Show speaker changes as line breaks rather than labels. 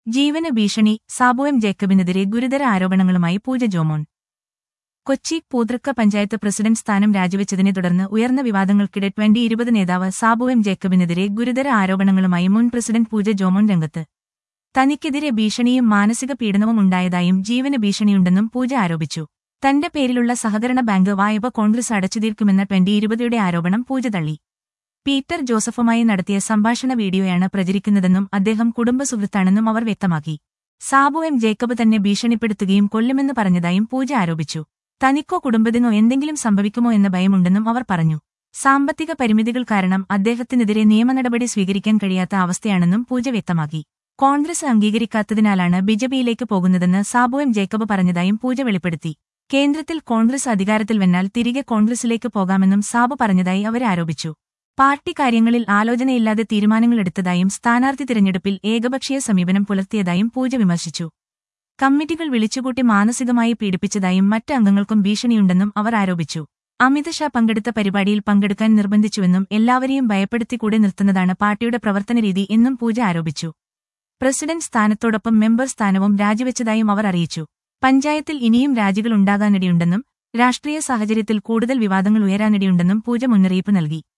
ജീവന് ഭീഷണി സാബു എം ജേക്കബിനെതിരെ ഗുരുതര ആരോപണങ്ങളുമായി പൂജ ജോമോൻ കൊച്ചി പൂതൃക്ക പഞ്ചായത്ത് പ്രസിഡന്റ് സ്ഥാനം രാജിവെച്ചതിനെ തുടർന്ന് ഉയർന്ന വിവാദങ്ങൾക്കിടെ ട്വന്റി ഇരുപത് നേതാവ് സാബു എം ജേക്കബിനെതിരെ ഗുരുതര ആരോപണങ്ങളുമായി മുൻ പ്രസിഡന്റ് പൂജ ജോമോൻ രംഗത്ത് തനിക്കെതിരെ ഭീഷണിയും മാനസിക പീഡനവും ഉണ്ടായതായും ജീവന് ഭീഷണിയുണ്ടെന്നും പൂജ ആരോപിച്ചു തന്റെ പേരിലുള്ള സഹകരണ ബാങ്ക് വായ്പ കോൺഗ്രസ് അടച്ചുതീർക്കുമെന്ന ട്വന്റി ഇരുപതിയുടെ ആരോപണം പൂജ തള്ളി പീറ്റർ ജോസഫുമായി നടത്തിയ സംഭാഷണ വീഡിയോയാണ് പ്രചരിക്കുന്നതെന്നും അദ്ദേഹം കുടുംബസുഹൃത്താണെന്നും അവർ വ്യക്തമാക്കി സാബു എം ജേക്കബ് തന്നെ ഭീഷണിപ്പെടുത്തുകയും കൊല്ലുമെന്ന് പറഞ്ഞതായും പൂജ ആരോപിച്ചു തനിക്കോ കുടുംബത്തിനോ എന്തെങ്കിലും സംഭവിക്കുമോ എന്ന ഭയമുണ്ടെന്നും അവർ പറഞ്ഞു സാമ്പത്തിക പരിമിതികൾ കാരണം അദ്ദേഹത്തിനെതിരെ നിയമനടപടി സ്വീകരിക്കാൻ കഴിയാത്ത അവസ്ഥയാണെന്നും പൂജ വ്യക്തമാക്കി കോൺഗ്രസ് അംഗീകരിക്കാത്തതിനാലാണ് ബിജെപിയിലേക്ക് പോകുന്നതെന്ന് സാബു എം ജേക്കബ് പറഞ്ഞതായും പൂജ വെളിപ്പെടുത്തി കേന്ദ്രത്തിൽ കോൺഗ്രസ് അധികാരത്തിൽ വന്നാൽ തിരികെ കോൺഗ്രസിലേക്ക് പോകാമെന്നും സാബു പറഞ്ഞതായി അവർ ആരോപിച്ചു പാർട്ടി കാര്യങ്ങളിൽ ആലോചനയില്ലാതെ തീരുമാനങ്ങളെടുത്തതായും സ്ഥാനാർത്ഥി തിരഞ്ഞെടുപ്പിൽ ഏകപക്ഷീയ സമീപനം പുലർത്തിയതായും പൂജ വിമർശിച്ചു കമ്മിറ്റികൾ വിളിച്ചുകൂട്ടി മാനസികമായി പീഡിപ്പിച്ചതായും മറ്റ് അംഗങ്ങൾക്കും ഭീഷണിയുണ്ടെന്നും അവർ ആരോപിച്ചു അമിത് ഷാ പങ്കെടുത്ത പരിപാടിയിൽ പങ്കെടുക്കാൻ നിർബന്ധിച്ചുവെന്നും എല്ലാവരെയും ഭയപ്പെടുത്തി കൂടെ നിർത്തുന്നതാണ് പാർട്ടിയുടെ പ്രവർത്തനരീതി എന്നും പൂജ ആരോപിച്ചു പ്രസിഡന്റ് സ്ഥാനത്തോടൊപ്പം മെമ്പർ സ്ഥാനവും രാജിവെച്ചതായും അവർ അറിയിച്ചു പഞ്ചായത്തിൽ ഇനിയും രാജികൾ ഉണ്ടാകാനിടയുണ്ടെന്നും രാഷ്ട്രീയ സാഹചര്യത്തിൽ കൂടുതൽ വിവാദങ്ങൾ ഉയരാനിടയുണ്ടെന്നും പൂജ മുന്നറിയിപ്പ് നൽകി